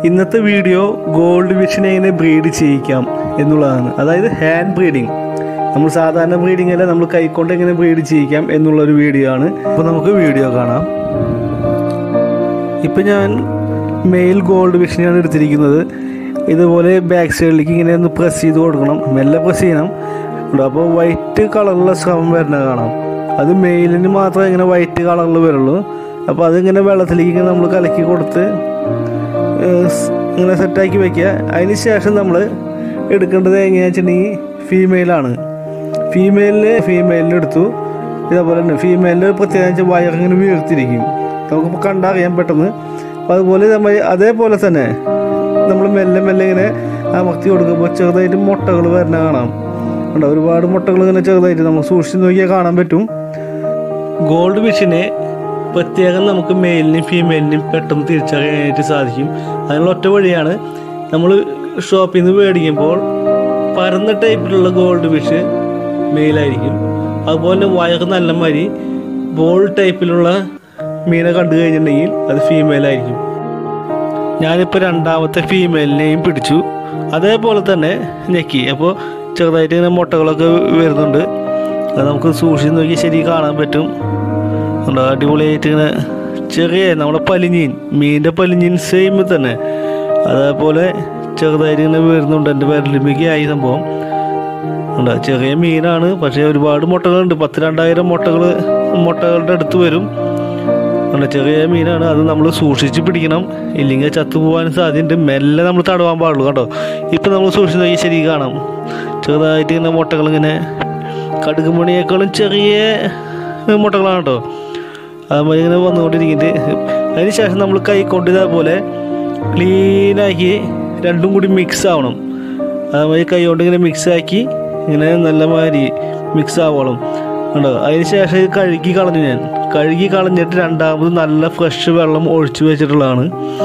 ഇന്നത്തെ video gold വിഷനെ എങ്ങനെ breed ചെയ്യിക്കാം എന്നുള്ളതാണ് അതായത് ഹാൻഡ് ബ്രീഡിങ് നമ്മൾ സാധാരണ ബ്രീഡിംഗ് അല്ല നമ്മൾ കൈക്കൊണ്ട് എങ്ങനെ ബ്രീഡ് ചെയ്യിക്കാം എന്നുള്ളൊരു വീഡിയോ ആണ് അപ്പോൾ നമുക്ക് വീഡിയോ കാണാം ഇപ്പം ഞാൻ മെയിൽ ഗോൾഡ് വിഷനെയാണ് എടുത്തിരിക്കുന്നത് ഇതുപോലെ ബാക്ക് സൈഡിലേക്ക് ഇങ്ങനെ ഒന്ന് പ്രസ് ചെയ്ത് കൊടുക്കണം മെല്ലെ പ്രസ് ചെയ്യണം ഉണ്ട് അപ്പോൾ വൈറ്റ് കളറിലുള്ള സ്രവം വരുന്നത് കാണാം അത് മെയിലിന് മാത്രമേ ഇങ്ങനെ വൈറ്റ് കളറിൽ വരുള്ളൂ അപ്പോൾ അതിങ്ങനെ വെള്ളത്തിലേക്ക് ഇങ്ങനെ നമ്മൾ കലക്കി കൊടുത്ത് ഏഹ്, സ് ഇങ്ങനെ സെറ്റാക്കി വെക്കുക അതിന് ശേഷം നമ്മൾ എടുക്കേണ്ടത് എങ്ങനെയാണെന്ന് വെച്ചിട്ടുണ്ടെങ്കിൽ ഫീമെയിലാണ് ഫീമെയിലിന് ഫീമെയിലിന് എടുത്തു ഇതേപോലെ തന്നെ ഫീമെയിലിന് പ്രത്യേകിച്ച് വയറിങ്ങനെ വീർത്തിരിക്കും നമുക്കിപ്പോൾ കണ്ടറിയാൻ പെട്ടെന്ന് അപ്പോൾ അതുപോലെ നമ്മൾ അതേപോലെ തന്നെ നമ്മൾ മെല്ലെ മെല്ലെ ഇങ്ങനെ അമർത്തി കൊടുക്കുമ്പോൾ ചെറുതായിട്ട് മുട്ടകൾ വരുന്ന കാണാം ഉണ്ടോ ഒരുപാട് മുട്ടകൾ ഇങ്ങനെ ചെറുതായിട്ട് നമ്മൾ സൂക്ഷിച്ച് നോക്കിയാൽ കാണാൻ പറ്റും ഗോൾഡ് ഫിഷിനെ പ്രത്യേകം നമുക്ക് മെയിലിനെയും ഫീമെയിലിനെയും പെട്ടെന്ന് തിരിച്ചറിയാനായിട്ട് സാധിക്കും അതിനുള്ള ഒറ്റ വഴിയാണ് നമ്മൾ ഷോപ്പിൽ നിന്ന് മേടിക്കുമ്പോൾ പരന്ന ടൈപ്പിലുള്ള ഗോൾഡ് ഫിഷ് മെയിലായിരിക്കും അതുപോലെ വയറ് നല്ല മാതിരി ബോൾ ടൈപ്പിലുള്ള മീനെ കണ്ടു കഴിഞ്ഞിട്ടുണ്ടെങ്കിൽ അത് ഫീമെയിലായിരിക്കും ഞാനിപ്പോൾ രണ്ടാമത്തെ ഫീമെയിലിനെയും പിടിച്ചു അതേപോലെ തന്നെ ഞെക്കി അപ്പോൾ ചെറുതായിട്ട് ഇങ്ങനെ മുട്ടകളൊക്കെ വരുന്നുണ്ട് അത് നമുക്ക് സൂക്ഷിച്ച് നോക്കി ശരി കാണാൻ പറ്റും ഉണ്ട് അടിപൊളിയായിട്ട് ഇങ്ങനെ ചെറിയ നമ്മുടെ പലിഞ്ഞീൻ മീനിൻ്റെ പലിഞ്ഞീൻ സെയിം തന്നെ അതേപോലെ ചെറുതായിട്ട് ഇങ്ങനെ വരുന്നുണ്ട് എൻ്റെ വിരലിമയ്ക്ക് ആയി സംഭവം ഉണ്ട് ചെറിയ മീനാണ് പക്ഷേ ഒരുപാട് മുട്ടകളുണ്ട് പത്ത് രണ്ടായിരം മുട്ടകൾ മുട്ടകളുടെ അടുത്ത് വരും ഉണ്ട് ചെറിയ മീനാണ് അത് നമ്മൾ സൂക്ഷിച്ച് പിടിക്കണം ഇല്ലെങ്കിൽ ചത്തുപോകാൻ സാധ്യതയുണ്ട് മെല്ലെ നമ്മൾ തടവാൻ പാടുള്ളൂ കേട്ടോ ഇപ്പം നമ്മൾ സൂക്ഷിച്ച് നോക്കി ശരി കാണാം ചെറുതായിട്ട് ഇങ്ങനെ മുട്ടകൾ ഇങ്ങനെ കടുക് മണിയേക്കാളും ചെറിയ മുട്ടകളാണ് കേട്ടോ അതുപോലെ ഇങ്ങനെ വന്നുകൊണ്ടിരിക്കുന്നുണ്ട് അതിന് ശേഷം നമ്മൾ കൈ കൊണ്ട് ഇതേപോലെ ക്ലീനാക്കി രണ്ടും കൂടി മിക്സ് ആവണം അതുമാതിരി കൈ കൊണ്ട് ഇങ്ങനെ മിക്സ് ആക്കി ഇങ്ങനെ നല്ല മാതിരി മിക്സ് ആവണം ഉണ്ടോ അതിന് ശേഷം ഇത് കഴുകി കളഞ്ഞു ഞാൻ കഴുകി കളഞ്ഞിട്ട് രണ്ടാമത് നല്ല ഫ്രഷ് വെള്ളം ഒഴിച്ചു വെച്ചിട്ടുള്ളതാണ്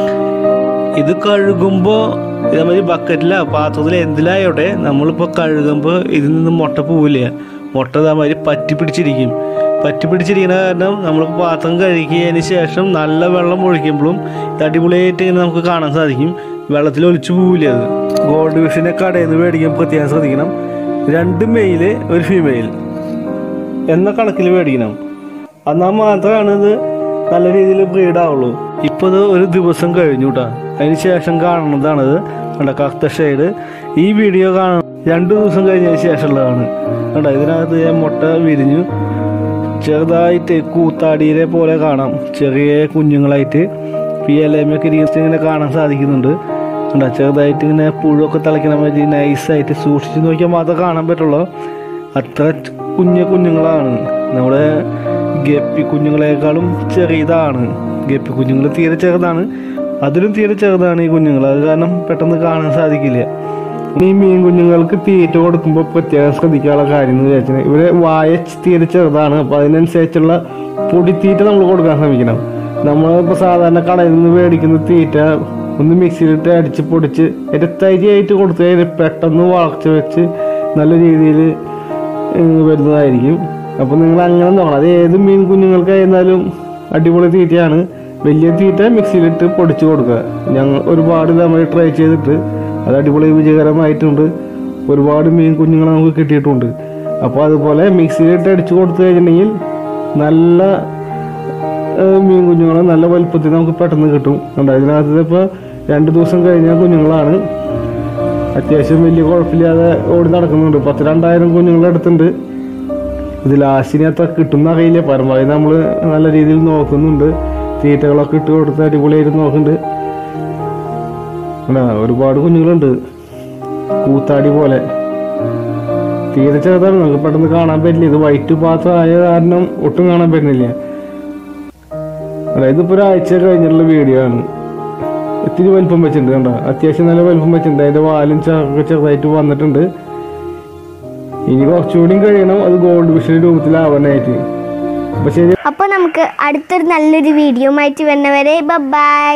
ഇത് കഴുകുമ്പോൾ ഇതേമാതിരി ബക്കറ്റില പാത്രത്തിൽ എന്തിലായോട്ടെ നമ്മളിപ്പോൾ കഴുകുമ്പോൾ ഇതിൽ നിന്ന് മുട്ട പോവില്ല മുട്ട ഇതേമാതിരി പറ്റി പിടിച്ചിരിക്കും പറ്റി പിടിച്ചിരിക്കുന്ന കാരണം നമ്മളിപ്പോൾ പാത്രം കഴുകിയതിന് ശേഷം നല്ല വെള്ളം ഒഴിക്കുമ്പോഴും ഇത് അടിപൊളിയായിട്ട് ഇങ്ങനെ നമുക്ക് കാണാൻ സാധിക്കും വെള്ളത്തിൽ ഒലിച്ചു പോവില്ല അത് ഗോൾഡ് ഫിഷിനെ കടയിൽ നിന്ന് മേടിക്കാൻ പ്രത്യേകം ശ്രദ്ധിക്കണം രണ്ട് മെയില് ഒരു ഫീമെയിൽ എന്ന കണക്കിൽ മേടിക്കണം എന്നാൽ മാത്രമാണ് ഇത് നല്ല രീതിയിൽ ബ്രീഡ് ആവുള്ളൂ ഇപ്പോൾ ഇത് ഒരു ദിവസം കഴിഞ്ഞു കേട്ടോ അതിന് ശേഷം കാണുന്നതാണിത് കണ്ട കറുത്ത ഷെയ്ഡ് ഈ വീഡിയോ കാണാൻ രണ്ട് ദിവസം കഴിഞ്ഞതിന് ശേഷമുള്ളതാണ് കണ്ട ഇതിനകത്ത് ഞാൻ മുട്ട വിരിഞ്ഞു ചെറുതായിട്ട് കൂത്താടിയെ പോലെ കാണാം ചെറിയ കുഞ്ഞുങ്ങളായിട്ട് ഈ ഇലമൊക്കെ ഇരിക്കുന്നത് ഇങ്ങനെ കാണാൻ സാധിക്കുന്നുണ്ട് കണ്ട ചെറുതായിട്ട് ഇങ്ങനെ പുഴുവൊക്കെ തിളയ്ക്കണ മാതിരി നൈസായിട്ട് സൂക്ഷിച്ച് നോക്കിയാൽ മാത്രമേ കാണാൻ പറ്റുള്ളൂ അത്ര ച- കുഞ്ഞു കുഞ്ഞുങ്ങളാണ് നമ്മുടെ ഗപ്പി കുഞ്ഞുങ്ങളെക്കാളും ചെറിയതാണ് ഗപ്പി കുഞ്ഞുങ്ങൾ തീരെ ചെറുതാണ് അതിലും തീരെ ചെറുതാണ് ഈ കുഞ്ഞുങ്ങൾ അത് കാരണം പെട്ടെന്ന് കാണാൻ സാധിക്കില്ല ഈ മീൻ കുഞ്ഞുങ്ങൾക്ക് തീറ്റ കൊടുക്കുമ്പോൾ പ്രത്യേകം ശ്രദ്ധിക്കാനുള്ള കാര്യം എന്ന് വിചാരിച്ചാൽ ഇവരെ വായ ച് തീരെ ചെറുതാണ് അപ്പോൾ അതിനനുസരിച്ചുള്ള പൊടിത്തീറ്റ നമ്മൾ കൊടുക്കാൻ ശ്രമിക്കണം നമ്മളിപ്പോൾ സാധാരണ കടയിൽ നിന്ന് മേടിക്കുന്ന തീറ്റ ഒന്ന് മിക്സിയിലിട്ട് അടിച്ച് പൊടിച്ച് അതിൻ്റെ തരിയായിട്ട് കൊടുത്തു കഴിഞ്ഞാൽ പെട്ടെന്ന് വളർച്ച വെച്ച് നല്ല രീതിയിൽ വരുന്നതായിരിക്കും അപ്പോൾ നിങ്ങൾ അങ്ങനെ നോക്കണം അത് ഏത് മീൻ കുഞ്ഞുങ്ങൾക്കായിരുന്നാലും അടിപൊളി തീറ്റയാണ് വലിയ തീറ്റ മിക്സിയിലിട്ട് പൊടിച്ച് കൊടുക്കുക ഞങ്ങൾ ഒരുപാട് നമ്മൾ ട്രൈ ചെയ്തിട്ട് അത് അടിപൊളി വിജയകരമായിട്ടുണ്ട് ഒരുപാട് മീൻ കുഞ്ഞുങ്ങൾ നമുക്ക് കിട്ടിയിട്ടുണ്ട് അപ്പോൾ അതുപോലെ മിക്സിയിലിട്ട് അടിച്ച് കൊടുത്തു കഴിഞ്ഞിട്ടുണ്ടെങ്കിൽ നല്ല ഏഹ്, മീൻ കുഞ്ഞുങ്ങൾ നല്ല വലുപ്പത്തിൽ നമുക്ക് പെട്ടെന്ന് കിട്ടും കണ്ടോ ഇതിനകത്ത് ഇപ്പോൾ രണ്ട് ദിവസം കഴിഞ്ഞ കുഞ്ഞുങ്ങളാണ് അത്യാവശ്യം വലിയ കുഴപ്പമില്ലാതെ ഓടി നടക്കുന്നുണ്ട് പത്ത് രണ്ടായിരം കുഞ്ഞുങ്ങളുടെ അടുത്തുണ്ട് ഇത് ലാസ്റ്റിനെ അത്ര കിട്ടുന്ന അറിയില്ല പരമാവധി നമ്മൾ നല്ല രീതിയിൽ നോക്കുന്നുണ്ട് തീറ്റകളൊക്കെ ഇട്ട് കൊടുത്ത് അടിപൊളിയായിട്ട് നോക്കുന്നുണ്ട് കണ്ടോ, ഒരുപാട് കുഞ്ഞുങ്ങളുണ്ട് കൂത്താടി പോലെ തീരെ ചെറുതാണ് നമുക്ക് പെട്ടെന്ന് കാണാൻ പറ്റില്ല ഇത് വൈറ്റ് പാത്രം ആയ കാരണം ഒട്ടും കാണാൻ പറ്റുന്നില്ല അതായത് ഇപ്പോൾ ഒരാഴ്ച കഴിഞ്ഞിട്ടുള്ള വീഡിയോ ആണ് ഇത്തിരി വലിപ്പം വെച്ചിട്ടുണ്ട് കണ്ടോ അത്യാവശ്യം നല്ല വലിപ്പം വെച്ചിട്ടുണ്ട് അതിന്റെ വാലും ചാക്കൊക്കെ ചെറുതായിട്ട് വന്നിട്ടുണ്ട് ഇനി കുറച്ചുകൂടി കഴിയണം അത് ഗോൾഡ് വിഷൻ രൂപത്തിലാവാനായിട്ട് അപ്പൊ ശരി അപ്പോൾ നമുക്ക് അടുത്തൊരു നല്ലൊരു വീഡിയോ ആയിട്ട് വരുന്നവരെ ബൈ